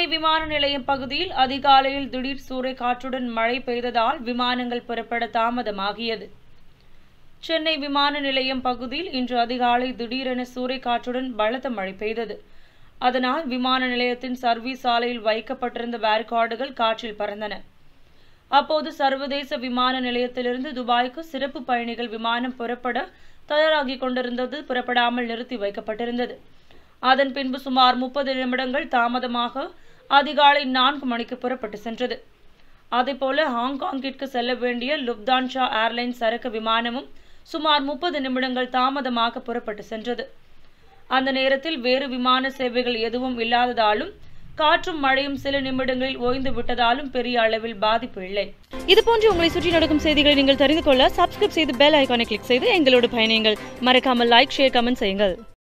சென்னை விமான நிலையம் பகுதியில் அதிகாலையில் திடீர் சூறைக்காற்றுடன் மழை பெய்ததால் விமானங்கள் புறப்பட தாமதமாகியது சென்னை விமான நிலையம் பகுதியில் இன்று அதிகாலை திடீரென சூறைக்காற்றுடன் பலத்த மழை பெய்தது அதனால் விமான நிலையத்தின் சர்வீஸ் சாலையில் வைக்கப்பட்டிருந்த பேரிகார்டுகள் காற்றில் பறந்தன அப்போது சர்வதேச விமான நிலையத்திலிருந்து துபாய்க்கு சிறப்பு பயணிகள் விமானம் புறப்பட தயாராகி கொண்டிருந்தது புறப்படாமல் நிறுத்தி வைக்கப்பட்டிருந்தது அதன் பின்பு சுமார் முப்பது நிமிடங்கள் தாமதமாக அதிகாலை நான்கு மணிக்கு புறப்பட்டு சென்றது அதேபோல ஹாங்காங்கிற்கு செல்ல வேண்டிய லுப்தான்ஷா ஏர்லைன்ஸ் சரக்கு விமானமும் சுமார் முப்பது நிமிடங்கள் தாமதமாக புறப்பட்டு சென்றது அந்த நேரத்தில் வேறு விமான சேவைகள் எதுவும் இல்லாததாலும் காற்றும் மழையும் சில நிமிடங்களில் ஓய்ந்து விட்டதாலும் பெரிய அளவில் பாதிப்பு இல்லை இது போன்று உங்களை சுற்றி நடக்கும் செய்திகளை நீங்கள் தெரிந்து கொள்ள சப்ஸ்கிரைப் செய்து பெல் ஐகானை கிளிக் செய்து எங்களோடு பயணியுங்கள் மறக்காமல் லைக் ஷேர் கமெண்ட் செய்யுங்கள்